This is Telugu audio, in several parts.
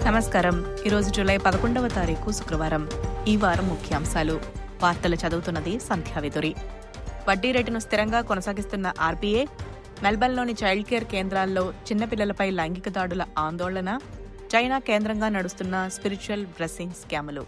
నమస్కారం ఈరోజు జూలై పదకొండవ తారీఖు శుక్రవారం ఈ వారం ముఖ్యాంశాలు వార్తలు చదువుతున్నది సంధ్యావిదురి వడ్డీ రేటును స్థిరంగా కొనసాగిస్తున్న ఆర్బీఐ మెల్బర్న్లోని చైల్డ్ కేర్ కేంద్రాల్లో చిన్నపిల్లలపై లైంగిక దాడుల ఆందోళన చైనా కేంద్రంగా నడుస్తున్న స్పిరిచువల్ బ్లెస్సింగ్ స్కాములు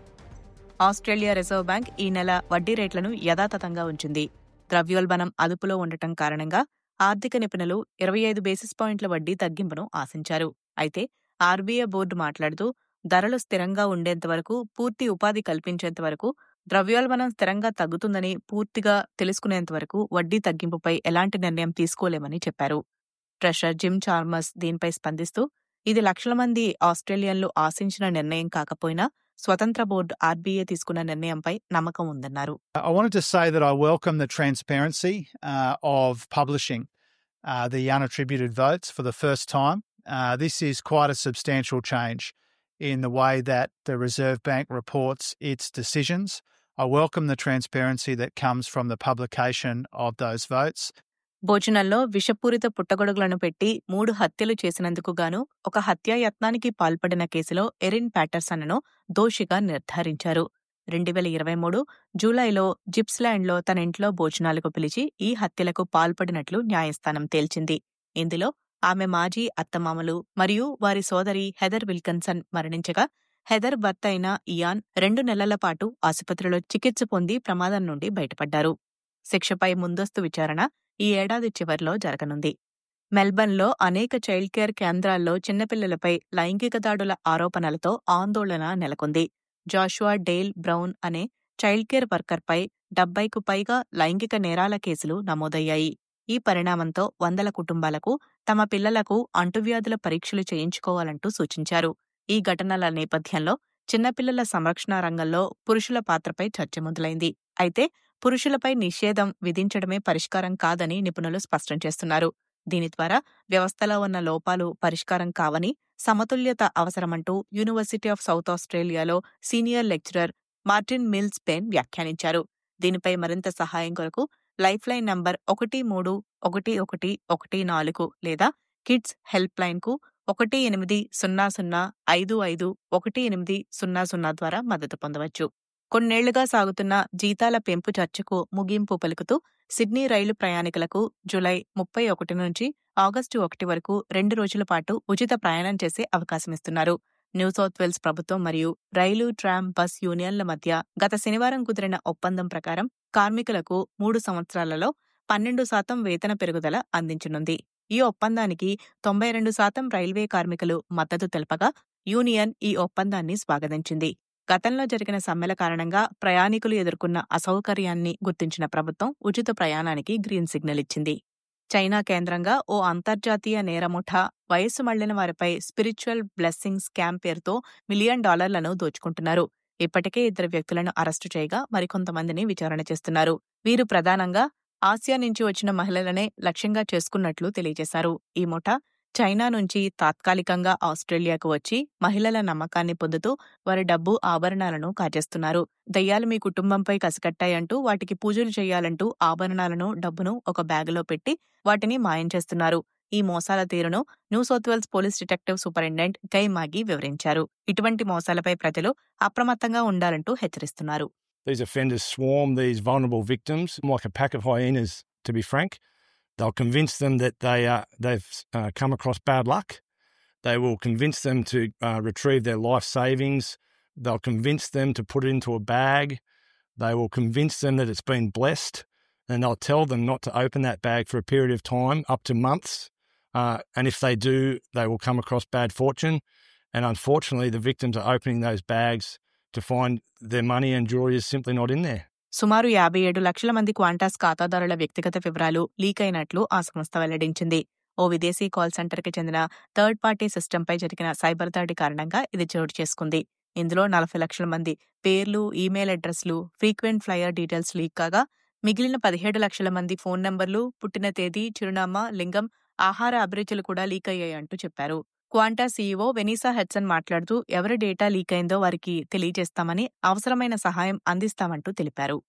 ఆస్ట్రేలియా రిజర్వ్ బ్యాంక్ ఈ నెల వడ్డీ రేట్లను యథాతథంగా ఉంచింది ద్రవ్యోల్బణం అదుపులో ఉండటం కారణంగా ఆర్థిక నిపుణులు ఇరవై ఐదు బేసిస్ పాయింట్ల వడ్డీ తగ్గింపును ఆశించారు అయితే ఆర్బీఐ బోర్డు మాట్లాడుతూ ధరలు స్థిరంగా ఉండేంత వరకు పూర్తి ఉపాధి కల్పించేంత వరకు ద్రవ్యోల్బణం స్థిరంగా తగ్గుతుందని పూర్తిగా తెలుసుకునేంత వరకు వడ్డీ తగ్గింపుపై ఎలాంటి నిర్ణయం తీసుకోలేమని చెప్పారు ట్రెషర్ జిమ్ చార్మస్ దీనిపై స్పందిస్తూ ఇది లక్షల మంది ఆస్ట్రేలియన్లు ఆశించిన నిర్ణయం కాకపోయినా స్వతంత్ర బోర్డు ఆర్బీఐ తీసుకున్న నిర్ణయంపై నమ్మకం ఉందన్నారు I wanted to say that I welcome the transparency uh, of publishing uh, the unattributed votes for the first time. Uh, this is quite a substantial change in the way that the Reserve Bank reports its decisions. I welcome the transparency that comes from the publication of those votes. భోజనంలో విషపూరిత పుట్టగొడుగులను పెట్టి మూడు హత్యలు చేసినందుకు గాను ఒక హత్యాయత్నానికి పాల్పడిన కేసులో ఎరిన్ ప్యాటర్సన్ను దోషిగా నిర్ధారించారు రెండు వేల ఇరవై మూడు జూలైలో జిప్స్లాండ్లో తన ఇంట్లో భోజనాలకు పిలిచి ఈ హత్యలకు పాల్పడినట్లు న్యాయస్థానం తేల్చింది ఇందులో ఆమె మాజీ అత్తమామలు మరియు వారి సోదరి హెదర్ విల్కన్సన్ మరణించగా హెదర్ భర్త అయిన ఇయాన్ రెండు నెలల పాటు ఆసుపత్రిలో చికిత్స పొంది ప్రమాదం నుండి బయటపడ్డారు శిక్షపై ముందస్తు విచారణ ఈ ఏడాది చివర్లో జరగనుంది మెల్బర్న్లో అనేక చైల్డ్ కేర్ కేంద్రాల్లో చిన్నపిల్లలపై లైంగిక దాడుల ఆరోపణలతో ఆందోళన నెలకొంది జాషువా డేల్ బ్రౌన్ అనే చైల్డ్ కేర్ వర్కర్పై డెబ్బైకు పైగా లైంగిక నేరాల కేసులు నమోదయ్యాయి ఈ పరిణామంతో వందల కుటుంబాలకు తమ పిల్లలకు అంటువ్యాధుల పరీక్షలు చేయించుకోవాలంటూ సూచించారు ఈ ఘటనల నేపథ్యంలో చిన్నపిల్లల సంరక్షణ రంగంలో పురుషుల పాత్రపై చర్చ మొదలైంది అయితే పురుషులపై నిషేధం విధించడమే పరిష్కారం కాదని నిపుణులు స్పష్టం చేస్తున్నారు దీని ద్వారా వ్యవస్థలో ఉన్న లోపాలు పరిష్కారం కావని సమతుల్యత అవసరమంటూ యూనివర్సిటీ ఆఫ్ సౌత్ ఆస్ట్రేలియాలో senior lecturer Martin Mills Penn వ్యాఖ్యానించారు దీనిపై మరింత సహాయం కొరకు లైఫ్ లైన్ నంబర్ ఒకటి మూడు ఒకటి ఒకటి ఒకటి నాలుగు లేదా కిడ్స్ హెల్ప్ లైన్ కు ఒకటి ఎనిమిది సున్నా సున్నా ఐదు ఐదు ఒకటి ఎనిమిది సున్నా సున్నా ద్వారా మద్దతు పొందవచ్చు కొన్నేళ్లుగా సాగుతున్న జీతాల పెంపు చర్చకు ముగింపు పలుకుతూ సిడ్నీ రైలు ప్రయాణికులకు జులై ముప్పై ఒకటి నుంచి ఆగస్టు ఒకటి వరకు రెండు రోజుల పాటు ఉచిత ప్రయాణం చేసే అవకాశమిస్తున్నారు న్యూ సౌత్ వేల్స్ ప్రభుత్వం మరియు రైలు ట్రామ్ బస్ యూనియన్ల మధ్య గత శనివారం కుదిరిన ఒప్పందం ప్రకారం కార్మికులకు మూడు సంవత్సరాలలో పన్నెండు శాతం వేతన పెరుగుదల అందించనుంది ఈ ఒప్పందానికి తొంభై రెండు శాతం రైల్వే కార్మికులు మద్దతు తెలపగా యూనియన్ ఈ ఒప్పందాన్ని స్వాగతించింది గతంలో జరిగిన సమ్మెల కారణంగా ప్రయాణికులు ఎదుర్కొన్న అసౌకర్యాన్ని గుర్తించిన ప్రభుత్వం ఉచిత ప్రయాణానికి గ్రీన్ సిగ్నల్ ఇచ్చింది చైనా కేంద్రంగా ఓ అంతర్జాతీయ నేరముఠా వయస్సు మళ్లిన వారిపై స్పిరిచువల్ బ్లెస్సింగ్ స్కామ్ పేరుతో మిలియన్ డాలర్లను దోచుకుంటున్నారు ఇప్పటికే ఇద్దరు వ్యక్తులను అరెస్టు చేయగా మరికొంతమందిని విచారణ చేస్తున్నారు వీరు ప్రధానంగా ఆసియా నుంచి వచ్చిన మహిళలనే లక్ష్యంగా చేసుకున్నట్లు తెలియజేశారు ఈ ముఠా చైనా నుంచి తాత్కాలికంగా ఆస్ట్రేలియాకు వచ్చి మహిళల నమ్మకాన్ని పొందుతూ వారి డబ్బు ఆభరణాలను కాజేస్తున్నారు దయ్యాలు మీ కుటుంబంపై కసికట్టాయంటూ వాటికి పూజలు చేయాలంటూ ఆభరణాలను డబ్బును ఒక బ్యాగులో పెట్టి వాటిని మాయం చేస్తున్నారు ఈ మోసాల తీరును New South Wales police detective superintendent Guy Magee వివరించారు ఇటువంటి మోసాలపై ప్రజలు అప్రమత్తంగా ఉండాలంటూ హెచ్చరిస్తున్నారు These offenders swarm these vulnerable victims like a pack of hyenas, to be frank. They'll convince them that they uh, they've uh, come across bad luck. They will convince them to uh, retrieve their life savings. They'll convince them to put it into a bag. They will convince them that it's been blessed, and they'll tell them not to open that bag for a period of time, up to months. Uh, and if they do, they will come across bad fortune. And unfortunately, the victims are opening those bags to find their money and jewelry is simply not in there. సుమారు యాభై ఏడు లక్షల మంది క్వాంటాస్ ఖాతాదారుల వ్యక్తిగత వివరాలు లీక్ అయినట్లు ఆ సంస్థ వెల్లడించింది ఓ విదేశీ కాల్ సెంటర్కి చెందిన థర్డ్ పార్టీ సిస్టంపై జరిగిన సైబర్ దాడి కారణంగా ఇది చోటు చేసుకుంది ఇందులో నలభై లక్షల మంది పేర్లు ఈమెయిల్ అడ్రస్లు ఫ్రీక్వెంట్ ఫ్లయర్ డీటెయిల్స్ లీక్ కాగా మిగిలిన పదిహేడు లక్షల మంది ఫోన్ నంబర్లు పుట్టిన తేదీ చిరునామా లింగం ఆహార అభిరుచులు కూడా లీక్ అయ్యాయంటూ చెప్పారు క్వాంటా సీఈఓ వెనీసా హెడ్సన్ మాట్లాడుతూ ఎవరి డేటా లీక్ అయిందో వారికి తెలియజేస్తామని అవసరమైన సహాయం అందిస్తామంటూ తెలిపారు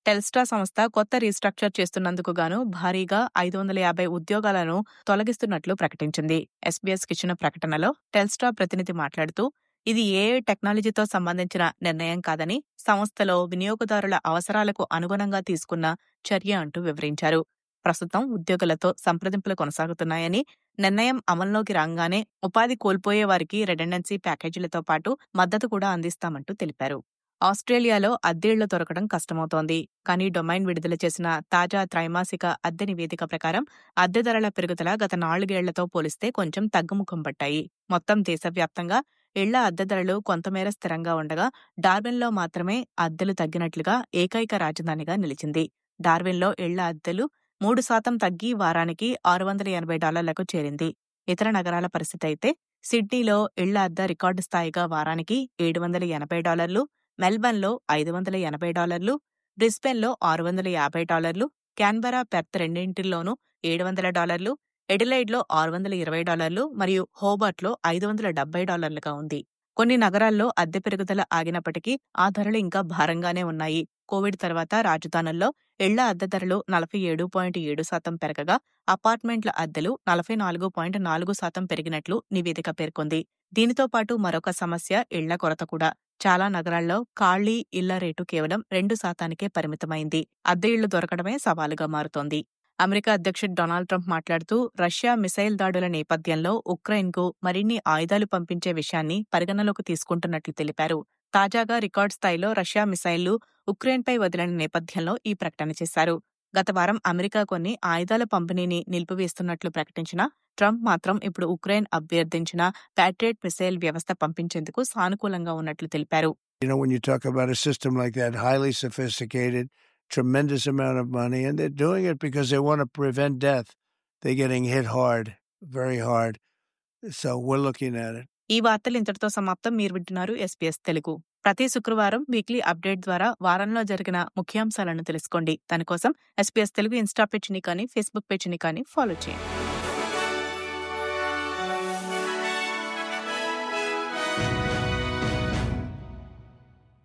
టెల్స్ట్రా సంస్థ కొత్త రీస్ట్రక్చర్ చేస్తున్నందుకు గాను భారీగా ఐదు వందల యాభై ఉద్యోగాలను తొలగిస్తున్నట్లు ప్రకటించింది ఎస్బీఎస్ ఇచ్చిన ప్రకటనలో టెల్స్ట్రా ప్రతినిధి మాట్లాడుతూ ఇది ఏ టెక్నాలజీతో సంబంధించిన నిర్ణయం కాదని సంస్థలో వినియోగదారుల అవసరాలకు అనుగుణంగా తీసుకున్న చర్య అంటూ వివరించారు ప్రస్తుతం ఉద్యోగులతో సంప్రదింపులు కొనసాగుతున్నాయని నిర్ణయం అమల్లోకి రాగానే ఉపాధి కోల్పోయే వారికి రెడెండెన్సీ ప్యాకేజీలతో పాటు మద్దతు కూడా అందిస్తామంటూ తెలిపారు ఆస్ట్రేలియాలో అద్దెళ్లు దొరకడం కష్టమవుతోంది కానీ డొమైన్ విడుదల చేసిన తాజా త్రైమాసిక అద్దె నివేదిక ప్రకారం అద్దె ధరల పెరుగుదల గత నాలుగేళ్లతో పోలిస్తే కొంచెం తగ్గుముఖం పట్టాయి మొత్తం దేశవ్యాప్తంగా ఇళ్ల అద్దె ధరలు కొంతమేర స్థిరంగా ఉండగా డార్విన్లో మాత్రమే అద్దెలు తగ్గినట్లుగా ఏకైక రాజధానిగా నిలిచింది డార్విన్లో ఇళ్ల అద్దెలు మూడు శాతం తగ్గి వారానికి ఆరు వందల ఎనభై డాలర్లకు చేరింది ఇతర నగరాల పరిస్థితి అయితే సిడ్నీలో ఇళ్ల అద్దె రికార్డు స్థాయిగా వారానికి ఏడు వందల ఎనభై డాలర్లు మెల్బర్న్లో ఐదు వందల ఎనభై డాలర్లు బ్రిస్బెన్లో ఆరు వందల యాభై డాలర్లు క్యాన్బరా పెర్త్ రెండింటిల్లోనూ ఏడు వందల డాలర్లు ఎడిలైడ్లో ఆరు వందల ఇరవై డాలర్లు మరియు హోబర్ట్లో ఐదు వందల డెబ్బై డాలర్లుగా ఉంది కొన్ని నగరాల్లో అద్దె పెరుగుదల ఆగినప్పటికీ ఆ ధరలు ఇంకా భారంగానే ఉన్నాయి కోవిడ్ తర్వాత రాజధానుల్లో ఇళ్ల అద్దె ధరలు నలభై ఏడు పాయింట్ ఏడు శాతం పెరగగా అపార్ట్మెంట్ల అద్దెలు నలభై నాలుగు పాయింట్ నాలుగు శాతం పెరిగినట్లు నివేదిక పేర్కొంది దీనితో పాటు మరొక సమస్య ఇళ్ల కొరత కూడా చాలా నగరాల్లో ఖాళీ ఇళ్ల రేటు కేవలం రెండు శాతానికే పరిమితమైంది అద్దె ఇళ్లు దొరకడమే సవాలుగా మారుతోంది అమెరికా అధ్యక్షుడు డొనాల్డ్ ట్రంప్ మాట్లాడుతూ రష్యా మిసైల్ దాడుల నేపథ్యంలో ఉక్రెయిన్కు మరిన్ని ఆయుధాలు పంపించే విషయాన్ని పరిగణలోకి తీసుకుంటున్నట్లు తెలిపారు తాజాగా రికార్డ్ స్థాయిలో రష్యా మిసైళ్లు ఉక్రెయిన్పై వదిలిన నేపథ్యంలో ఈ ప్రకటన చేశారు గత వారం అమెరికా కొన్ని ఆయుధాల పంపిణీని నిలిపివేస్తున్నట్లు ప్రకటించిన ట్రంప్ మాత్రం ఇప్పుడు ఉక్రెయిన్ అభ్యర్థించిన ప్యాట్రియట్ మిసైల్ వ్యవస్థ పంపించేందుకు సానుకూలంగా ఉన్నట్లు తెలిపారు You know, when you talk about a system like that, highly sophisticated, tremendous amount of money, and they're doing it because they want to prevent death. They're getting hit hard, very hard. So we're looking at it. ఈ వార్తలు ఇంతటితో సమాప్తం మీరు వింటున్నారు ఎస్పీఎస్ తెలుగు ప్రతి శుక్రవారం వీక్లీ అప్డేట్ ద్వారా వారంలో జరిగిన ముఖ్యాంశాలను తెలుసుకోండి దానికోసం ఎస్పీఎస్ తెలుగు ఇన్స్టా పేజ్ని కానీ ఫేస్బుక్ పేజ్ని కానీ ఫాలో చేయండి